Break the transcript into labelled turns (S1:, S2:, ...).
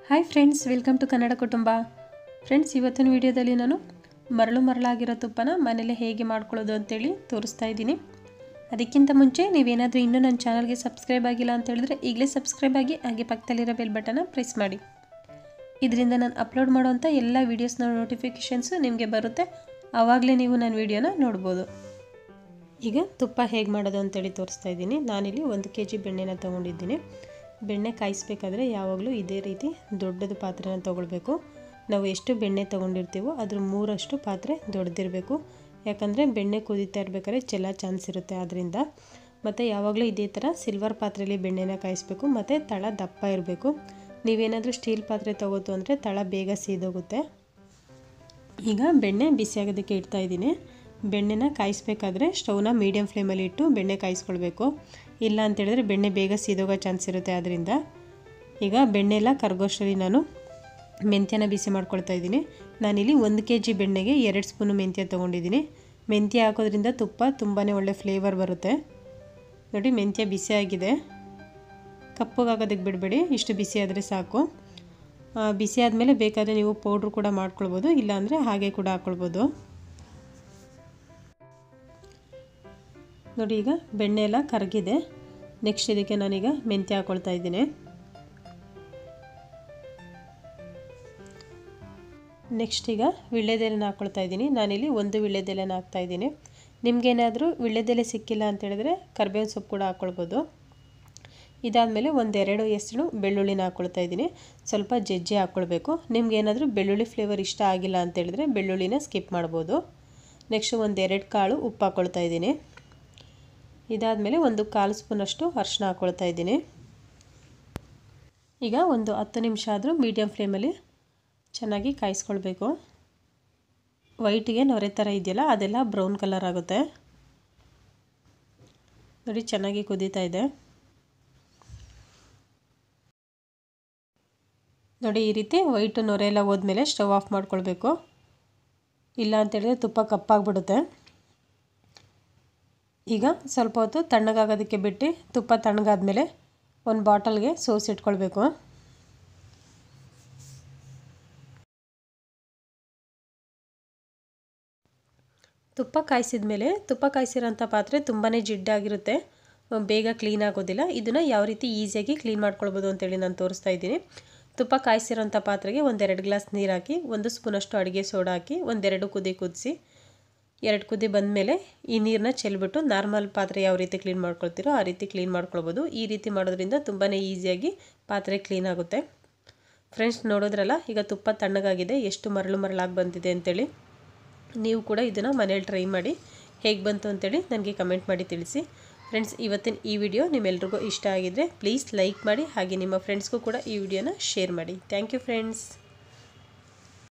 S1: hi friends welcome to Kannada Kutumba friends ಇವತ್ತಿನ ವಿಡಿಯೋದಲ್ಲಿ ನಾನು ಮರಳು ಮರಳಾಗಿರೋ ತುಪ್ಪನ ಮನೇಲಿ ಹೇಗೆ ಮಾಡ್ಕೊಳ್ಳೋದು ಅಂತೇಳಿ ತೋರಿಸ್ತಾ ಇದ್ದೀನಿ ಅದಕ್ಕಿಂತ ಮುಂಚೆ ನೀವೇನಾದರೂ ಇನ್ನೂ ನನ್ನ ಚಾನಲ್ಗೆ ಸಬ್ಸ್ಕ್ರೈಬ್ ಆಗಿಲ್ಲ ಅಂತ ಹೇಳಿದ್ರೆ ಈಗಲೇ ಸಬ್ಸ್ಕ್ರೈಬ್ ಆಗಿ ಹಾಗೆ ಪಕ್ಕದಲ್ಲಿರೋ ಬೆಲ್ ಬಟನ್ನ ಪ್ರೆಸ್ ಮಾಡಿ ಇದರಿಂದ ನಾನು ಅಪ್ಲೋಡ್ ಮಾಡೋವಂಥ ಎಲ್ಲ ವೀಡಿಯೋಸ್ನ ನೋಟಿಫಿಕೇಷನ್ಸು ನಿಮಗೆ ಬರುತ್ತೆ ಆವಾಗಲೇ ನೀವು ನನ್ನ ವೀಡಿಯೋನ ನೋಡ್ಬೋದು ಈಗ ತುಪ್ಪ ಹೇಗೆ ಮಾಡೋದು ಅಂತೇಳಿ ತೋರಿಸ್ತಾ ಇದ್ದೀನಿ ನಾನಿಲ್ಲಿ ಒಂದು ಕೆ ಜಿ ಬೆಣ್ಣೆನ ತೊಗೊಂಡಿದ್ದೀನಿ ಬೆಣ್ಣೆ ಕಾಯಿಸ್ಬೇಕಾದ್ರೆ ಯಾವಾಗಲೂ ಇದೇ ರೀತಿ ದೊಡ್ಡದು ಪಾತ್ರೆನ ತೊಗೊಳ್ಬೇಕು ನಾವು ಎಷ್ಟು ಬೆಣ್ಣೆ ತೊಗೊಂಡಿರ್ತೀವೋ ಅದ್ರ ಮೂರಷ್ಟು ಪಾತ್ರೆ ದೊಡ್ಡದಿರಬೇಕು ಯಾಕಂದರೆ ಬೆಣ್ಣೆ ಕುದೀತಾ ಇರಬೇಕಾದ್ರೆ ಚೆಲ್ಲ ಚಾನ್ಸ್ ಇರುತ್ತೆ ಆದ್ದರಿಂದ ಮತ್ತು ಯಾವಾಗಲೂ ಇದೇ ಥರ ಸಿಲ್ವರ್ ಪಾತ್ರೆಯಲ್ಲಿ ಬೆಣ್ಣೆನ ಕಾಯಿಸ್ಬೇಕು ಮತ್ತು ತಳ ದಪ್ಪ ಇರಬೇಕು ನೀವೇನಾದರೂ ಸ್ಟೀಲ್ ಪಾತ್ರೆ ತೊಗೋತು ಅಂದರೆ ತಳ ಬೇಗ ಸೀದೋಗುತ್ತೆ ಈಗ ಬೆಣ್ಣೆ ಬಿಸಿಯಾಗೋದಕ್ಕೆ ಇಡ್ತಾ ಇದ್ದೀನಿ ಬೆಣ್ಣೆನ ಕಾಯಿಸ್ಬೇಕಾದ್ರೆ ಸ್ಟವ್ನ ಮೀಡಿಯಮ್ ಫ್ಲೇಮಲ್ಲಿ ಇಟ್ಟು ಬೆಣ್ಣೆ ಕಾಯಿಸ್ಕೊಳ್ಬೇಕು ಇಲ್ಲ ಅಂತೇಳಿದ್ರೆ ಬೆಣ್ಣೆ ಬೇಗ ಸೀದೋಗೋ ಚಾನ್ಸ್ ಇರುತ್ತೆ ಆದ್ದರಿಂದ ಈಗ ಬೆಣ್ಣೆ ಎಲ್ಲ ಕರ್ಗೋಷ್ಟರಲ್ಲಿ ನಾನು ಮೆಂತ್ಯನ ಬಿಸಿ ಮಾಡ್ಕೊಳ್ತಾ ಇದ್ದೀನಿ ನಾನಿಲ್ಲಿ ಒಂದು ಕೆ ಜಿ ಬೆಣ್ಣೆಗೆ ಎರಡು ಸ್ಪೂನು ಮೆಂತ್ಯ ತೊಗೊಂಡಿದ್ದೀನಿ ಮೆಂತ್ಯ ಹಾಕೋದ್ರಿಂದ ತುಪ್ಪ ತುಂಬಾ ಒಳ್ಳೆ ಫ್ಲೇವರ್ ಬರುತ್ತೆ ನೋಡಿ ಮೆಂತ್ಯ ಬಿಸಿಯಾಗಿದೆ ಕಪ್ಪಗಾಗೋದಕ್ಕೆ ಬಿಡಬೇಡಿ ಇಷ್ಟು ಬಿಸಿ ಆದರೆ ಸಾಕು ಬಿಸಿ ಆದಮೇಲೆ ಬೇಕಾದರೆ ನೀವು ಪೌಡ್ರು ಕೂಡ ಮಾಡ್ಕೊಳ್ಬೋದು ಇಲ್ಲಾಂದರೆ ಹಾಗೆ ಕೂಡ ಹಾಕ್ಕೊಳ್ಬೋದು ನೋಡಿ ಈಗ ಬೆಣ್ಣೆ ಎಲ್ಲ ಕರಗಿದೆ ನೆಕ್ಸ್ಟ್ ಇದಕ್ಕೆ ನಾನೀಗ ಮೆಂತ್ಯ ಹಾಕ್ಕೊಳ್ತಾ ಇದ್ದೀನಿ ನೆಕ್ಸ್ಟ್ ಈಗ ವಿಳ್ಳೆದೆಲೆನ ಹಾಕ್ಕೊಳ್ತಾ ಇದ್ದೀನಿ ನಾನಿಲ್ಲಿ ಒಂದು ವಿಳ್ಳೆದೆಲೆನ ಹಾಕ್ತಾ ಇದ್ದೀನಿ ನಿಮಗೇನಾದರೂ ವಿಳ್ಳೆದೆಲೆ ಸಿಕ್ಕಿಲ್ಲ ಅಂತ ಹೇಳಿದ್ರೆ ಕರ್ಬೇವಿನ ಸೊಪ್ಪು ಕೂಡ ಹಾಕ್ಕೊಳ್ಬೋದು ಇದಾದಮೇಲೆ ಒಂದೆರಡು ಹೆಸರು ಬೆಳ್ಳುಳ್ಳಿನ ಹಾಕ್ಕೊಳ್ತಾ ಇದ್ದೀನಿ ಸ್ವಲ್ಪ ಜಜ್ಜಿ ಹಾಕ್ಕೊಳ್ಬೇಕು ನಿಮ್ಗೇನಾದರೂ ಬೆಳ್ಳುಳ್ಳಿ ಫ್ಲೇವರ್ ಇಷ್ಟ ಆಗಿಲ್ಲ ಅಂತ ಹೇಳಿದ್ರೆ ಬೆಳ್ಳುಳ್ಳಿನ ಸ್ಕಿಪ್ ಮಾಡ್ಬೋದು ನೆಕ್ಸ್ಟ್ ಒಂದೆರಡು ಕಾಳು ಉಪ್ಪು ಹಾಕ್ಕೊಳ್ತಾ ಇದ್ದೀನಿ ಇದಾದಮೇಲೆ ಒಂದು ಕಾಲು ಸ್ಪೂನಷ್ಟು ಅರಿಶಿನ ಹಾಕ್ಕೊಳ್ತಾ ಇದ್ದೀನಿ ಈಗ ಒಂದು ಹತ್ತು ನಿಮಿಷ ಆದರೂ ಮೀಡಿಯಮ್ ಫ್ಲೇಮಲ್ಲಿ ಚೆನ್ನಾಗಿ ಕಾಯಿಸ್ಕೊಳ್ಬೇಕು ವೈಟಿಗೆ ನೊರೆ ಥರ ಇದೆಯಲ್ಲ ಅದೆಲ್ಲ ಬ್ರೌನ್ ಕಲರ್ ಆಗುತ್ತೆ ನೋಡಿ ಚೆನ್ನಾಗಿ ಕುದೀತಾ ಇದೆ ನೋಡಿ ಈ ರೀತಿ ವೈಟು ನೊರೆ ಎಲ್ಲ ಹೋದ್ಮೇಲೆ ಸ್ಟವ್ ಆಫ್ ಮಾಡ್ಕೊಳ್ಬೇಕು ಇಲ್ಲ ಅಂತೇಳಿದ್ರೆ ತುಪ್ಪ ಕಪ್ಪಾಗ್ಬಿಡುತ್ತೆ ಈಗ ಸ್ವಲ್ಪ ಹೊತ್ತು ತಣ್ಣಗಾಗೋದಕ್ಕೆ ಬಿಟ್ಟು ತುಪ್ಪ ತಣ್ಣಗಾದ್ಮೇಲೆ ಒಂದು ಬಾಟಲ್ಗೆ ಸೋಸಿಟ್ಕೊಳ್ಬೇಕು ತುಪ್ಪ ಕಾಯಿಸಿದ ಮೇಲೆ ತುಪ್ಪ ಕಾಯಿಸಿರೋಂಥ ಪಾತ್ರೆ ತುಂಬಾ ಜಿಡ್ಡಾಗಿರುತ್ತೆ ಬೇಗ ಕ್ಲೀನ್ ಆಗೋದಿಲ್ಲ ಇದನ್ನು ಯಾವ ರೀತಿ ಈಸಿಯಾಗಿ ಕ್ಲೀನ್ ಮಾಡ್ಕೊಳ್ಬೋದು ಅಂತೇಳಿ ನಾನು ತೋರಿಸ್ತಾ ಇದ್ದೀನಿ ತುಪ್ಪ ಕಾಯಿಸಿರೋಂಥ ಪಾತ್ರೆಗೆ ಒಂದೆರಡು ಗ್ಲಾಸ್ ನೀರು ಹಾಕಿ ಒಂದು ಸ್ಪೂನಷ್ಟು ಅಡುಗೆ ಸೋಡಾ ಹಾಕಿ ಒಂದೆರಡು ಕುದಿ ಕುದಿಸಿ ಎರಡು ಕುದಿ ಬಂದಮೇಲೆ ಈ ನೀರನ್ನ ಚೆಲ್ಬಿಟ್ಟು ನಾರ್ಮಲ್ ಪಾತ್ರೆ ಯಾವ ರೀತಿ ಕ್ಲೀನ್ ಮಾಡ್ಕೊಳ್ತೀರೋ ಆ ರೀತಿ ಕ್ಲೀನ್ ಮಾಡ್ಕೊಳ್ಬೋದು ಈ ರೀತಿ ಮಾಡೋದ್ರಿಂದ ತುಂಬಾ ಈಸಿಯಾಗಿ ಪಾತ್ರೆ ಕ್ಲೀನ್ ಆಗುತ್ತೆ ಫ್ರೆಂಡ್ಸ್ ನೋಡೋದ್ರಲ್ಲ ಈಗ ತುಪ್ಪ ತಣ್ಣಗಾಗಿದೆ ಎಷ್ಟು ಮರಳು ಮರಳಾಗಿ ಬಂದಿದೆ ಅಂತೇಳಿ ನೀವು ಕೂಡ ಇದನ್ನು ಮನೇಲಿ ಟ್ರೈ ಮಾಡಿ ಹೇಗೆ ಬಂತು ಅಂತೇಳಿ ನನಗೆ ಕಮೆಂಟ್ ಮಾಡಿ ತಿಳಿಸಿ ಫ್ರೆಂಡ್ಸ್ ಇವತ್ತಿನ ಈ ವಿಡಿಯೋ ನಿಮ್ಮೆಲ್ರಿಗೂ ಇಷ್ಟ ಆಗಿದ್ದರೆ ಪ್ಲೀಸ್ ಲೈಕ್ ಮಾಡಿ ಹಾಗೆ ನಿಮ್ಮ ಫ್ರೆಂಡ್ಸ್ಗೂ ಕೂಡ ಈ ವಿಡಿಯೋನ ಶೇರ್ ಮಾಡಿ ಥ್ಯಾಂಕ್ ಯು ಫ್ರೆಂಡ್ಸ್